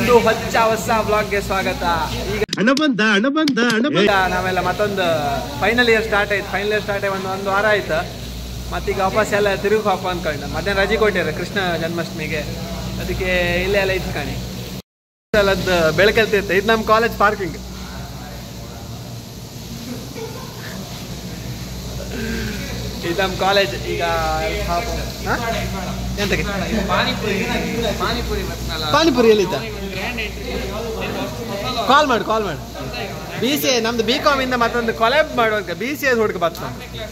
ಮತ್ತೊಂದು ಹೊಚ್ಚ ಹೊಸ ಬ್ಲಾಗ್ಗೆ ಸ್ವಾಗತ ಈಗ ಹಣ ಬಂದ ಹಣ ಬಂದ ಹಣ ಬಂದ ಈಗ ನಾವೆಲ್ಲ ಮತ್ತೊಂದು ಫೈನಲ್ ಇಯರ್ ಸ್ಟಾರ್ಟ್ ಆಯ್ತು ಫೈನಲ್ ಇಯರ್ ಸ್ಟಾರ್ಟ್ ಆಗಿ ಒಂದು ಒಂದು ವಾರ ಆಯ್ತು ಮತ್ತೀಗ ವಾಪಸ್ ಎಲ್ಲ ತಿರುಗಿ ಹಾಪ ಅನ್ಕೊಂಡೆ ಮಧ್ಯಾಹ್ನ ರಜೆ ಕೊಟ್ಟಿದ್ದಾರೆ ಕೃಷ್ಣ ಜನ್ಮಾಷ್ಟಮಿಗೆ ಅದಕ್ಕೆ ಇಲ್ಲೇ ಎಲ್ಲ ಇತ್ತು ಕಾಣಿ ಅಲ್ಲದ್ದು ಬೆಳಕಲ್ತಿರುತ್ತೆ ಇದು ನಮ್ಮ ಕಾಲೇಜ್ ಪಾರ್ಕಿಂಗ್ ಇದು ನಮ್ಮ ಕಾಲೇಜ್ ಈಗ ಹಾಪ ಹಾ? ಎಂತಕ್ಕೆ ಪಾನಿಪುರಿ ಎಲ್ಲಿದ್ದ ಕಾಲ್ ಮಾಡು ಕಾಲ್ ಮಾಡು ಬಿ ಸಿ ಎ ನಮ್ದು ಬಿ ಕಾಮ್ ಇಂದ ಮತ್ತೊಂದು ಕೊಲೆಬ್ ಮಾಡುವಾಗ ಬಿ ಸಿ ಎ ಹುಡುಗ ಬರ್ತಾನೆ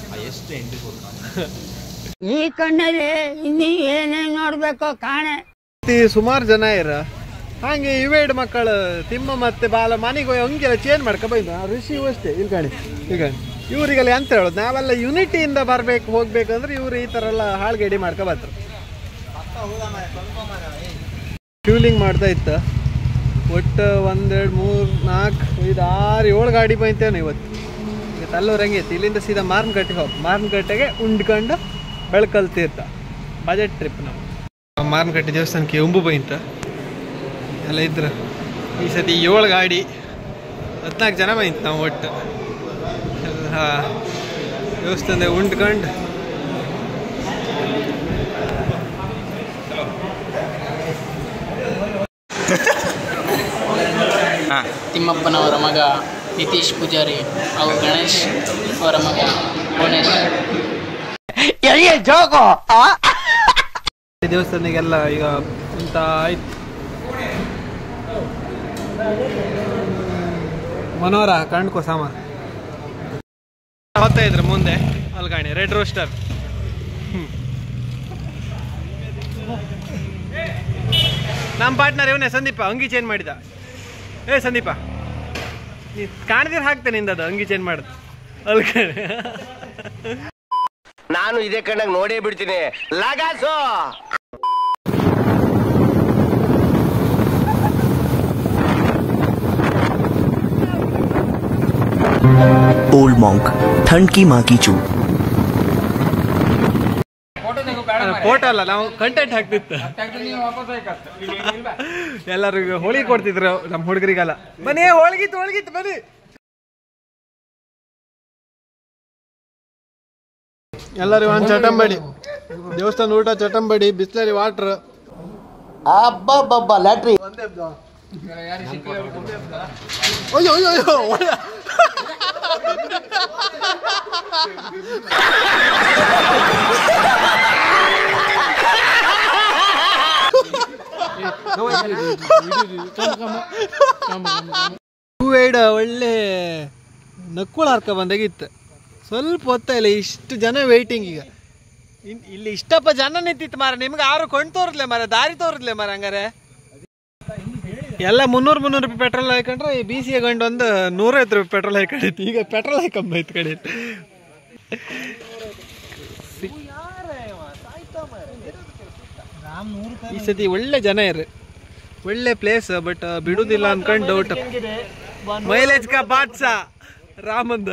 ಈ ಕಣ್ಣಲ್ಲಿ ಇನ್ನೀ ಏನೇನ್ ನೋಡ್ಬೇಕೋ ಕಾಣೆ ಸುಮಾರು ಜನ ಇರ ಹಾಗೆ ಇವೇಡ್ ಮಕ್ಕಳು ತಿಮ್ಮ ಮತ್ತೆ ಬಾಲ ಮನೆಗೆ ಹೋಗಿ ಹಂಗೆಲ್ಲ ಚೇಂಜ್ ಮಾಡ್ಕೊ ಬೈದು ಋಷಿ ಅಷ್ಟೇ ಇಲ್ಲಿ ಕಾಣಿ ಇಲ್ಲಿ ಕಾಣಿ ಇವರಿಗೆಲ್ಲ ಎಂತ ಹೇಳೋದು ನಾವೆಲ್ಲ ಯುನಿಟಿಯಿಂದ ಬರಬೇಕು ಹೋಗ್ಬೇಕಂದ್ರೆ ಇವ್ರು ಈ ಥರ ಎಲ್ಲ ಹಾಳ್ಗೆಡಿ ಮಾಡ್ಕೊ ಬರ್ತಾರೆ ಫ್ಯೂಲಿಂಗ್ ಮಾಡ್ತಾ ಇತ್ತು ಒಟ್ಟು ಒಂದೆರಡು ಮೂರು ನಾಲ್ಕು ಐದು ಆರು ಏಳು ಗಾಡಿ ಬೈತೇವೆ ಇವತ್ತು ಇವತ್ತು ಅಲ್ಲೂರು ಹಂಗೆ ಐತಿ ಇಲ್ಲಿಂದ ಸೀದಾ ಮಾರ್ನಕಟ್ಟೆಗೆ ಹೋಗಿ ಮಾರ್ನಕಟ್ಟೆಗೆ ಉಂಡ್ಕೊಂಡು ಬೆಳಕಲ್ ತೀರ್ಥ ಬಜೆಟ್ ಟ್ರಿಪ್ ನಾವು ಮಾರ್ನಕಟ್ಟೆ ದೇವಸ್ಥಾನಕ್ಕೆ ಉಂಬು ಬೈಂತ ಎಲ್ಲ ಇದ್ರು ಈ ಸತಿ ಏಳು ಗಾಡಿ ಹದಿನಾಲ್ಕು ಜನ ಬೈಂತ ನಾವು ಒಟ್ಟು ಎಲ್ಲ ದೇವಸ್ಥಾನದ ಉಂಡ್ಕೊಂಡು ತಿಮ್ಮಪ್ಪನವರ ಮಗ ನಿತೀಶ್ ಪೂಜಾರಿ ಹಾಗೂ ಗಣೇಶ್ ಅವರ ಮಗ ಗಣೇಶ್ ದೇವಸ್ಥಾನಕ್ಕೆಲ್ಲ ಈಗ ಇಂತ ಆಯ್ತು ಮನೋರ ಕಣ್ಕೋ ಸಾಮಾನು ಹೋಗ್ತಾ ಇದ್ರು ಮುಂದೆ ಅಲ್ಗಾಣಿ ರೆಡ್ ರೋಸ್ಟರ್ ನಮ್ಮ ಪಾರ್ಟ್ನರ್ ಇವನೇ ಸಂದೀಪ ಅಂಗಿ ಚೇಂಜ್ ಮಾಡಿದ ಏ ಸಂದೀಪ ನೀ ಕಾಣದಿರ ಹಾಕ್ತೇನೆ ನಿಂದದು ಅಂಗಿ ಚೇಂಜ್ ಮಾಡುದು ಅಲ್ಗಾಣಿ ನಾನು ಇದೇ ಕಣ್ಣಾಗ ನೋಡೇ ಬಿಡ್ತೀನಿ ಲಗಾಸು ओल्ड मॉन्क ठंड की माँ की चूप ಫೋಟೋ ಅಲ್ಲ ನಾವು ಕಂಟೆಂಟ್ ಹಾಕ್ತಿತ್ತು ಎಲ್ಲರಿಗೂ ಹೋಳಿಗೆ ಕೊಡ್ತಿದ್ರು ನಮ್ಮ ಹುಡುಗರಿಗೆಲ್ಲ ಬನ್ನಿ ಹೋಳಿಗಿತ್ತು ಹೋಳಿಗಿತ್ತು ಬನ್ನಿ ಎಲ್ಲರಿಗೂ ಒಂದು ಚಟಂಬಡಿ ದೇವಸ್ಥಾನ ಊಟ ಚಟಂಬಡಿ ಬಿಸ್ಲರಿ ವಾಟ್ರ್ ಅಬ್ಬಬ್ಬಬ್ಬ ಲ್ಯಾಟ್ರಿ ಅಯ್ಯೋ ಅಯ್ಯೋ ಅಯ್ಯೋ ಒಳ್ಳೆ- ಹೂವೇಡ ಒಳ್ಳೆ ನಕ್ಕುಳ ಹರ್ಕ ಬಂದಾಗಿತ್ತು ಸ್ವಲ್ಪ ಹೊತ್ತ ಇಲ್ಲ ಇಷ್ಟು ಜನ ವೇಟಿಂಗ್ ಈಗ ಇನ್- ಇಲ್ಲಿ ಇಷ್ಟಪ್ಪ ಜನ ನಿಂತಿತ್ತು ಮಾರ ನಿಮ್ಗೆ ಯಾರು ಕೊಂಡು ತೋರಿದ್ಲೆ ಮಾರ ದಾರಿ ತೋರಿದ್ಲೆ ಮಾರ ಹಂಗಾರೆ ಎಲ್ಲ ಮುನ್ನೂರು ಮುನ್ನೂರು ರೂಪಾಯಿ ಪೆಟ್ರೋಲ್ ಹಾಕೊಂಡ್ರೆ ಈ ಬಿ ಸಿ ಗಂಡು ಒಂದು ನೂರೈವತ್ತು ರೂಪಾಯಿ ಪೆಟ್ರೋಲ್ ಹಾಕೊಂಡಿತ್ತು ಈಗ ಪೆಟ್ರೋಲ್ ಹಾಕೊಂಬೈತ್ ಕಡೆ ಈ ಸತಿ ಒಳ್ಳೆ ಜನ ಇರು ಒಳ್ಳೆ ಪ್ಲೇಸ್ ಬಟ್ ಬಿಡುದಿಲ್ಲ ಅನ್ಕೊಂಡು ಡೌಟ್ ಮೈಲೇಜ್ ಕಾ ಬಾದ್ಸಾ ರಾಮಂದ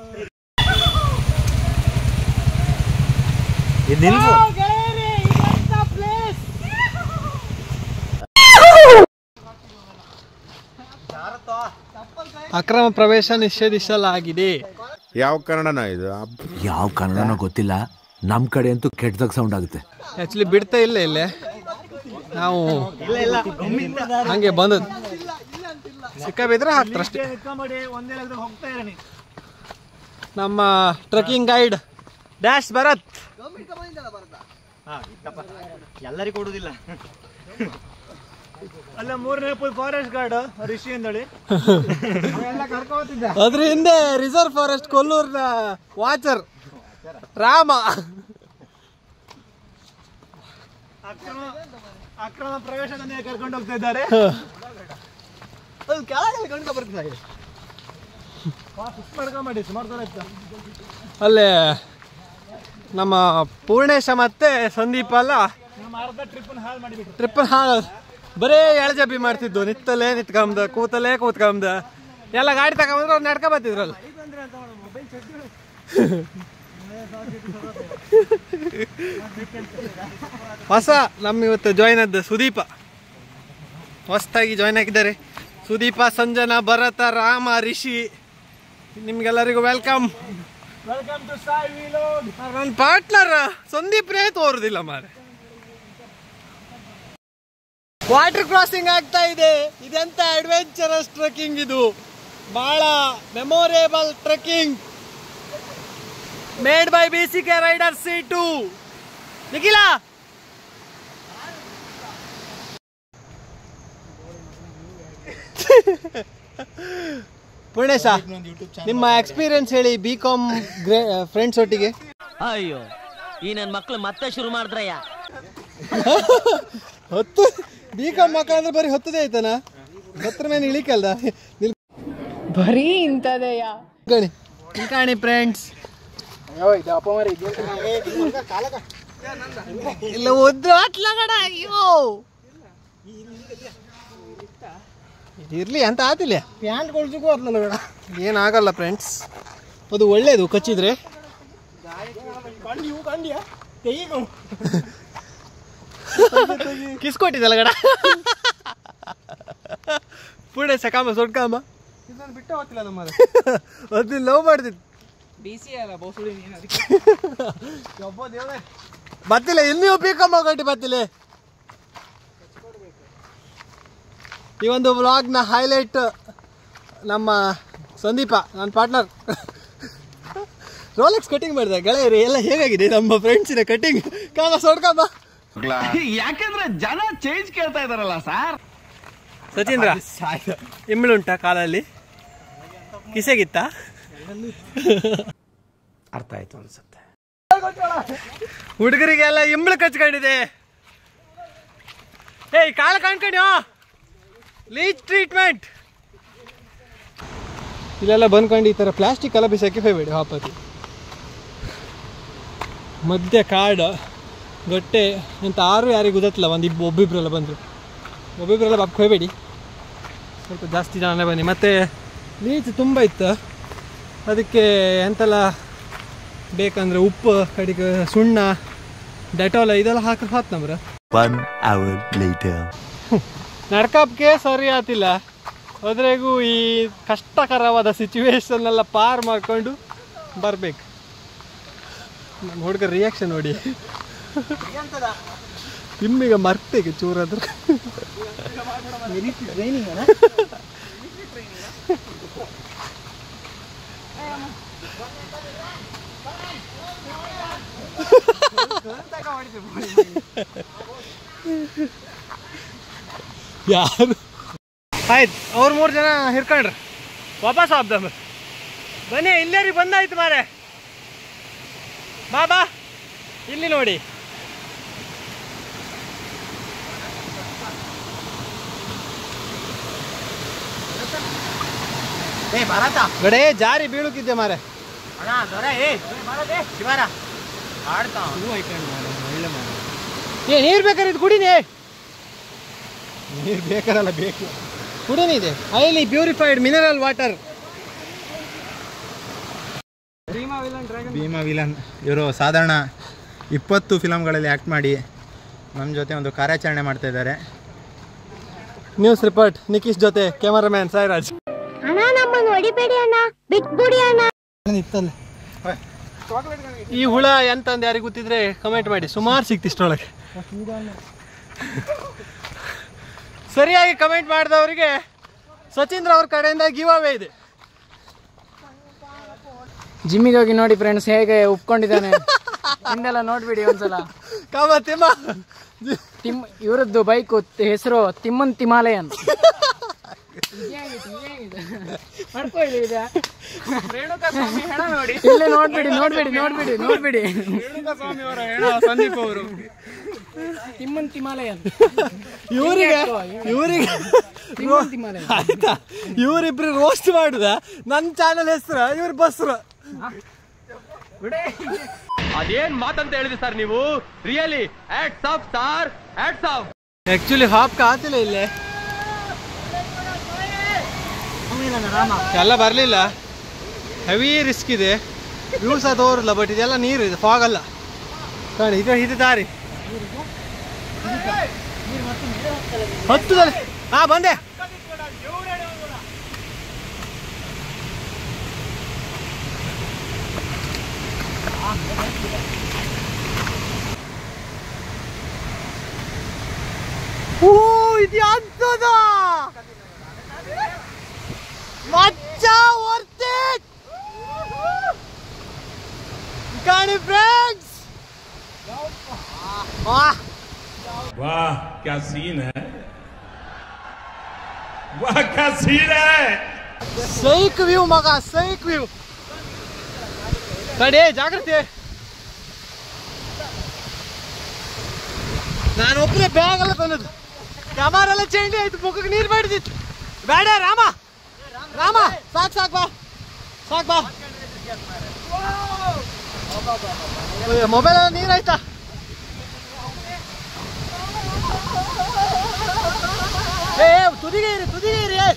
ಅಕ್ರಮ ಪ್ರವೇಶ ನಿಷೇಧಿಸಲಾಗಿದೆ ಯಾವ ಕನ್ನಡನ ಇದು ಯಾವ ಕನ್ನಡನೋ ಗೊತ್ತಿಲ್ಲ ನಮ್ ಕಡೆ ಅಂತೂ ಕೆಟ್ಟದಾಗ ಸೌಂಡ್ ಆಗುತ್ತೆ ಆಕ್ಚುಲಿ ಬಿಡ್ತಾ ಇಲ್ಲ ಇಲ್ಲೇ ನಾವು ಹಂಗೆ ಬಂದದ್ದು ಸಿಕ್ಕಾಬಿದ್ರೆ ಹಾಕ್ತಾರೆ ಅಷ್ಟೇ ನಮ್ಮ ಟ್ರೆಕ್ಕಿಂಗ್ ಗೈಡ್ ಡ್ಯಾಶ್ ಭರತ್ ಎಲ್ಲರಿಗೂ ಕೊಡುದಿಲ್ಲ ಅಲ್ಲ ಮೂರನೇ ಫುಲ್ ಫಾರೆಸ್ಟ್ ಗಾರ್ಡ್ ಋಷಿ ಅಂದಳಿ ಅದ್ರ ಹಿಂದೆ ರಿಸರ್ವ್ ಫಾರೆಸ್ಟ್ ಕೊಲ್ಲೂರ್ನ ವಾಚರ್ ರಾಮ ಅಕ್ರಮ ಅಕ್ರಮ ಪ್ರವೇಶದನ್ನೇ ಕರ್ಕೊಂಡು ಹೋಗ್ತಾ ಇದ್ದಾರೆ ಅದು ಕೆಳಗೆ ಕಂಡು ಬರ್ತಿದ್ದಾರೆ ಮಾಡ್ಕೊಂಬೇಡಿ ಸುಮಾರು ದೂರ ಇತ್ತು ಅಲ್ಲೇ ನಮ್ಮ ಪೂರ್ಣೇಶ ಮತ್ತೆ ಸಂದೀಪ ಅಲ್ಲ ನಮ್ಮ ಅರ್ಧ ಟ್ರಿಪ್ ಹಾಳು ಮಾಡಿಬಿಟ್ಟು ಟ್ರಿಪ್ ಹಾಳು ಬರೇ ಎಳಜಬ್ಬಿ ಮಾಡ್ತಿದ್ದು ನಿತ್ತಲೇ ನಿತ್ಕೊಂಬ ಕೂತಲೇ ಕೂತ್ಕೊಂಬ ಎಲ್ಲ ಗಾಡಿ ತಗೊಂಬಂದ್ರೆ ಅವ್ರು ನಡ್ಕೊ ಬರ್ತಿದ್ರಲ್ಲ ಹೊಸ ನಮ್ಮ ಇವತ್ತು ಜಾಯ್ನ್ ಆದ ಸುದೀಪ ಹೊಸ್ದಾಗಿ ಜಾಯ್ನ್ ಆಗಿದ್ದಾರೆ ಸುದೀಪ ಸಂಜನಾ ಭರತ ರಾಮ ರಿಷಿ ನಿಮ್ಗೆಲ್ಲರಿಗೂ welcome welcome to Sai vlog ನನ್ನ ಪಾರ್ಟ್ನರ್ ಸಂದೀಪ್ನೇ ತೋರುದಿಲ್ಲ ಮಾರೆ ವಾಟರ್ ಕ್ರಾಸಿಂಗ್ ಆಗ್ತಾ ಇದೆ ಇದೆಂತ ಅಡ್ವೆಂಚರಸ್ ಟ್ರೆಕ್ಕಿಂಗ್ ಇದು ಬಹಳ memorable trekking made by B C K rider C to Nikhil Punesh ನಿಮ್ಮ ಎಕ್ಸ್ಪೀರಿಯನ್ಸ್ ಹೇಳಿ ಬಿ ಕಾಮ್ ಫ್ರೆಂಡ್ಸ್ ಒಟ್ಟಿಗೆ ಅಯ್ಯೋ ಈ ನನ್ ಮಕ್ಳು ಮತ್ತೆ ಶುರು ಮಾಡಿದ್ರಯ್ಯ ಹೊತ್ತು ಬಿ ಕಾಮ್ ಮಕ್ಕಳಂದ್ರೆ ಬರೀ ಹೊತ್ತದೇ ಆಯ್ತಾನ ಹತ್ರ ಮೇಲೆ ಇಳಿಕಲ್ದ ಬರೀ ಇಂಥದೆಯ ನಿಲ್ಕಣಿ ನಿಲ್ಕಣಿ ಫ್ರೆಂಡ್ಸ್ ಇಲ್ಲ ಒದ್ದು ಅಟ್ಲಗಡ ಅಯ್ಯೋ ಇರ್ಲಿ ಅಂತ ಆತಿಲ್ಲ ಪ್ಯಾಂಟ್ ಕೊಳ್ಸಕ್ಕೂ ಅದ್ಲಲ್ಲ ಬೇಡ ಏನಾಗಲ್ಲ ಫ್ರೆಂಡ್ಸ್ ಅದು ಒಳ್ಳೇದು ಕಚ್ಚಿದ್ರೆ ಕಂಡಿಯು ಕಂಡಿಯ ತೆಗೀಗ ಕಿಸ್ಕೊಟ್ಟಿದ್ದಲ್ಲ ಗಡ ಪುಣೆ ಸಕಾಮ ಸೊಡ್ಕಾಮ ಇದನ್ನು ಬಿಟ್ಟು ಹೋಗ್ತಿಲ್ಲ ನಮ್ಮ ಅದು ಲವ್ ಮಾಡ್ತಿತ್ತು ಒಬ್ಬ ದೇವ್ರೆ ಬತ್ತಿಲ್ಲ ಇನ್ನೂ ಪಿಕಮ್ಮ ಕಟ್ಟಿ ಬತ್ತಿಲ್ಲ ಈ ಒಂದು ವ್ಲಾಗ್ನ ಹೈಲೈಟ್ ನಮ್ಮ ಸಂದೀಪ ನನ್ನ ಪಾರ್ಟ್ನರ್ ರೋಲೆಕ್ಸ್ ಕಟಿಂಗ್ ಮಾಡಿದೆ ಗೆಳೆಯರಿ ಎಲ್ಲ ಹೇಗಾಗಿದೆ ನಮ್ಮ ಫ್ರೆಂಡ್ಸಿನ ಕಟಿಂಗ್ ಕಾಮ ಸೊಡ್ಕಮ್ಮ ಯಾಕಂದ್ರೆ ಜನ ಚೇಂಜ್ ಕೇಳ್ತಾ ಇದಾರಲ್ಲ ಸರ್ ಸಚೀಂದ್ರ ಇಮ್ಳುಂಟ ಕಾಲಲ್ಲಿ ಕಿಸೆಗಿತ್ತ ಅರ್ಥ ಆಯ್ತು ಅನ್ಸುತ್ತೆ ಹುಡುಗರಿಗೆಲ್ಲ ಇಂಬಳು ಕಚ್ಕೊಂಡಿದೆ ಏಯ್ ಕಾಲ ಕಾಣ್ಕೊಂಡ್ಯೋ ಲೀಚ್ ಟ್ರೀಟ್ಮೆಂಟ್ ಇಲ್ಲೆಲ್ಲ ಬಂದ್ಕೊಂಡು ಈ ಥರ ಪ್ಲಾಸ್ಟಿಕ್ ಎಲ್ಲ ಬಿಸಾಕಿ ಹೋಗ್ಬೇಡಿ ವಾಪಸ್ ಮಧ್ಯ ಕಾಡು ಗಟ್ಟೆ ಅಂತ ಆರು ಯಾರಿಗೂ ಗೊತ್ತಿಲ್ಲ ಒಂದು ಇಬ್ಬ ಒಬ್ಬಿಬ್ರೆಲ್ಲ ಬಂದರು ಒಬ್ಬಿಬ್ರೆಲ್ಲ ಬಾಕ್ ಹೋಗ್ಬೇಡಿ ಸ್ವಲ್ಪ ಜಾಸ್ತಿ ಜನ ಬನ್ನಿ ಮತ್ತು ಲೀಚ್ ತುಂಬ ಇತ್ತು ಅದಕ್ಕೆ ಎಂತೆಲ್ಲ ಬೇಕಂದ್ರೆ ಉಪ್ಪು ಕಡಿಗೆ ಸುಣ್ಣ ಡೆಟಾಲ್ ಇದೆಲ್ಲ ಹಾಕಿ ಹಾತ್ ನಮ್ರ One hour later. ನಡ್ಕಪ್ಗೆ ಸರಿ ಆತಿಲ್ಲ ಅದ್ರಾಗೂ ಈ ಕಷ್ಟಕರವಾದ ಸಿಚುವೇಶನ್ ಎಲ್ಲ ಪಾರ್ ಮಾಡ್ಕೊಂಡು ಬರ್ಬೇಕು ನಮ್ಮ ಹುಡುಗ ರಿಯಾಕ್ಷನ್ ನೋಡಿ ತಿಮ್ಮಿಗೆ ಮರ್ತೇಗೆ ಚೂರಾದ್ರೆ ಯಾರು ಆಯ್ತು ಅವ್ರು ಮೂರು ಜನ ಹಿರ್ಕೊಂಡ್ರು ವಾಪಸ್ ಆಬ್ದಮ್ಮ ಬನ್ನಿ ಇಲ್ಲೇ ಬಂದಾಯ್ತು ಮಾರೆ ಬಾ ಬಾ ಇಲ್ಲಿ ನೋಡಿ ಏ ಭಾರತ ಗಡೇ ಜಾರಿ ಬೀಳುಕಿದ್ದೆ ಮಾರೆ ಅಣ್ಣ ದೊರೆ ಏ ಭಾರತ ಶಿವಾರ ಆಡ್ತಾ ಏ ನೀರು ಬೇಕಾದ್ರೆ ಇದು ಕುಡಿನಿ ನೀರು ಬೇಕಾರಲ್ಲ ಬೇಕು ಕುಡಿನಿ ಇದೆ highly purified mineral water Bhima ವಿಲನ್ ಇವರು ಸಾಧಾರಣ ಇಪ್ಪತ್ತು ಫಿಲಮ್ಗಳಲ್ಲಿ ಆ್ಯಕ್ಟ್ ಮಾಡಿ ನಮ್ಮ ಜೊತೆ ಒಂದು ಕಾರ್ಯಾಚರಣೆ ಮಾಡ್ತಾ ಇದ್ದಾರೆ ನ್ಯೂಸ್ ರಿಪೋರ್ಟ್ ನಿಖಿಶ್ ಜೊತೆ ಕ್ಯಾಮರಾಮ್ಯಾನ್ ಸಾಯಿರಾಜ್ ಅಣ್ಣ ನಮ್ಮನ್ನು ಹೊಡಿಬೇಡಿ ಅಣ್ಣ ಬಿಟ್ಬಿಡಿ ಅಣ್ಣ ಇತ್ತಲ್ಲ ಈ ಹುಳ ಎಂತಂದು ಯಾರಿಗೆ ಗೊತ್ತಿದ್ರೆ ಕಮೆಂಟ್ ಮಾಡಿ ಸುಮಾರು ಸಿಕ್ತಿಷ್ಟೊಳಗೆ ಸರಿಯಾಗಿ ಕಮೆಂಟ್ ಮಾಡಿದವರಿಗೆ ಸಚೀಂದ್ರ ಅವ್ರ ಕಡೆಯಿಂದ ಗಿವ್ ಅವೇ ಇದೆ ಜಿಮ್ಮಿಗೆ ಹೋಗಿ ನೋಡಿ ಫ್ರೆಂಡ್ಸ್ ಹೇಗೆ ಉಪ್ಕೊಂಡಿದ್ದಾನೆ ಹಿಂದೆಲ್ಲ ನೋಡ್ಬಿಡಿ ಒಂದ್ಸಲ ಕಾಮ ತಿಮ್ಮ ತಿಮ್ ಇವರದ್ದು ಬೈಕು ಹೆಸರು ತಿಮ್ಮನ್ ತಿಮಾಲಯನ್ ಇಲ್ಲೇ ನೋಡ್ಬಿಡಿ ನೋಡ್ಬಿಡಿ ನೋಡ್ಬಿಡಿ ನೋಡ್ಬಿಡಿ ಸಂದೀಪ್ ಅವರು ತಿಮ್ಮನ್ ತಿಮಾಲಯನ್ ಇವರಿಗೆ ಇವರಿಗೆ ತಿಮ್ಮನ್ ತಿಮಾಲಯನ್ ಆಯ್ತಾ ಇವರಿಬ್ರು ರೋಸ್ಟ್ ಮಾಡುದ ನನ್ನ ಚಾನಲ್ ಹೆಸರು ಇವ್ರ ಬಸ್ರು ಅದೇನ್ ಮಾತಂತ ಹೇಳಿದ್ರಿ ಸರ್ ನೀವು really hats off star hats off actually ಹಾಪ್ ಕಾತಿಲ್ಲ ಇಲ್ಲೇ ಎಲ್ಲ ಬರಲಿಲ್ಲ ಹೆವಿ ರಿಸ್ಕ್ ಇದೆ ವ್ಯೂಸ್ ಅದು ತೋರಿಲ್ಲ ಬಟ್ ಇದೆಲ್ಲ ನೀರು ಇದೆ ಫಾಗ್ ಅಲ್ಲ ಕಾಣಿ ಇದು ಇದು ದಾರಿ ಹತ್ತುದಲ್ಲಿ ಹಾ ಬಂದೆ ಓ ಇದು ಅಂತದ ಮಚ್ಚ ವರ್ತ್ ಇಟ್ ಕಾಣಿ ಫ್ರೆಂಡ್ಸ್ ವಾಹ್ वाह क्या सीन है वाह क्या सीन है ಸೈಕ್ ವ್ಯೂ ಮಗ ಸೈಕ್ ವ್ಯೂ ಕಡೆ ಜಾಗ್ರತೆ ನಾನು ಒಬ್ಬನೇ ಬ್ಯಾಗ್ ಎಲ್ಲ ತಂದದ್ದು ಕ್ಯಾಮರ ಎಲ್ಲ ಚೇಂಜ್ ಆಯ್ತು ಮುಖಕ್ಕೆ ನೀರು ಮಾಡಿದಿತ್ತು ಬೇಡ ರಾಮ ರಾಮ ಸಾಕ್ ಸಾಕ್ ಬಾ ಸಾಕ್ ಬಾ ಮೊಬೈಲ್ ಎಲ್ಲ ನೀರಾಯ್ತಾ ಏ ಏ, ತುದಿಗೆ ಇರಿ ತುದಿಗೆ ಇರಿ ಏ.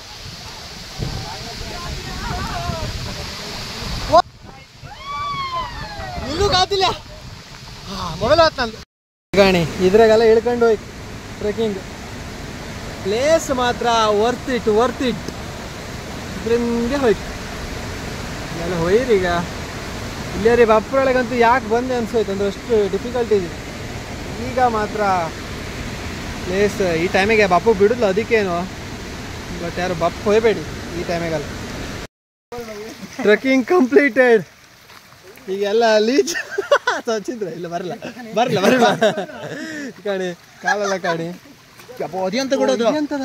ನಿಲ್ಲೂ ಕಾತಿಲ್ಲ ಮೊಬೈಲ್ ಆತ್ ನಂದು ಗಾಣಿ ಇದ್ರಾಗೆಲ್ಲ ಇಳ್ಕೊಂಡು ಹೋಯ್ತು ಟ್ರೆಕ್ಕಿಂಗ್ ಪ್ಲೇಸ್ ಮಾತ್ರ ವರ್ತ್ ಇಟ್ ವರ್ತ್ ಇಟ್ ಇದ್ರಿಂದ ಹೋಯ್ತು ಎಲ್ಲ ಹೋಯ್ರಿ ಈಗ ಇಲ್ಲೇ ರೀ ಬಪ್ಪರೊಳಗಂತೂ ಯಾಕೆ ಬಂದೆ ಅನ್ಸೋಯ್ತು ಅಂದ್ರೆ ಅಷ್ಟು ಡಿಫಿಕಲ್ಟಿ ಇದೆ ಈಗ ಮಾತ್ರ ಪ್ಲೇಸ್ ಈ ಟೈಮಿಗೆ ಬಪ್ಪು ಬಿಡುದಿಲ್ಲ ಅದಕ್ಕೇನು ಬಟ್ ಯಾರು ಬಪ್ಪ ಹೋಯ್ಬೇಡಿ ಈ ಟೈಮಿಗೆಲ್ಲ ಟ್ರೆಕ್ಕಿಂಗ್ ಕಂಪ್ಲೀಟೆಡ್ ಈಗೆಲ್ಲ ಲೀಚ್ ಸಚಿಂದ್ರ ಇಲ್ಲ ಬರಲ್ಲ ಬರಲ್ಲ ಬರಲ್ಲ ಕಾಣಿ ಕಾಲೆಲ್ಲ ಕಾಣಿ ಅಂತ ಕೊಡೋದು ಎಂತದ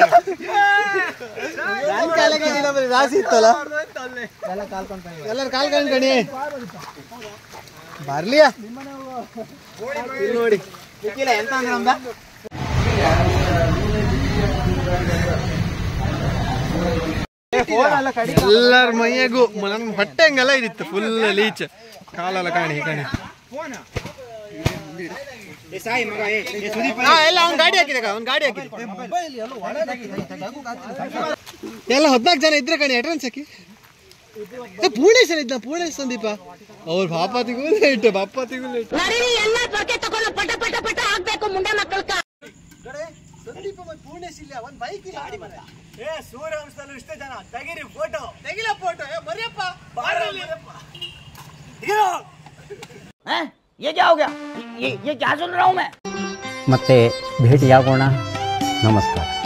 ನನ್ ಕಾಲಿಗೆ ಆಗಿಲ್ಲ ಬರೀ ರಾಸಿ ಇತ್ತಲ್ಲ ಎಲ್ಲರೂ ಕಾಲ್ ಕಾಣ್ ಕಣಿ ಬರ್ಲಿಯಾ ಇಲ್ಲಿ ನೋಡಿ ಎಂತ ಅಂದ್ರೆ ನಮ್ದ ಎಲ್ಲರ ಮೈಯಾಗೂ ನನ್ನ ಹೊಟ್ಟೆ ಹಂಗೆಲ್ಲ ಇದಿತ್ತು ಫುಲ್ ಲೀಚ್ ಕಾಲೆಲ್ಲ ಕಾಣಿ ಕಾಣಿ ಹಾ, ಎಲ್ಲ ಅವ್ನ್ ಗಾಡಿ ಹಾಕಿದಾಗ ಅವ್ನ್ ಗಾಡಿ ಹಾಕಿದ ಎಲ್ಲ ಹದ್ನಾಲ್ಕು ಜನ ಇದ್ರೆ ಕಣಿ ಅಡ್ವಾನ್ಸ್ ಹಾಕಿ ಏ, ಪೂರ್ಣೇಶ್ವರ ಇದ್ದ ಪೂರ್ಣೇಶ್ ಸಂದೀಪ ಅವ್ರ ಬಾಪಾತಿಗೂ ಲೇಟ್ ಬಾಪಾತಿಗೂ ಲೇಟ್ ನಡೀರಿ ಎಲ್ಲ ಬಗೆ ತಗೊಂಡು ಪಟ ಪಟ ಪಟ ಆಗ್ಬೇಕು ಮುಂಡೆ ಮಕ್ಕಳ್ಕ ಸಂದೀಪ ಮತ್ತೆ ಪೂರ್ಣೇಶ್ ಇಲ್ಲ ಒಂದ್ ಬೈಕ್ ಇಲ್ಲ ಏ ಸೂರ್ಯವಂಶದಲ್ಲೂ ಇಷ್ಟೇ ಜನ ತೆಗೀರಿ ಫೋಟೋ ತೆಗಿಲ ಫೋಟೋ ಮರಿಯಪ್ಪ हैं? ये क्या हो गया ये ये क्या सुन रहा हूँ मैं ಮತ್ತೆ ಭೇಟಿಯಾಗೋಣ ನಮಸ್ಕಾರ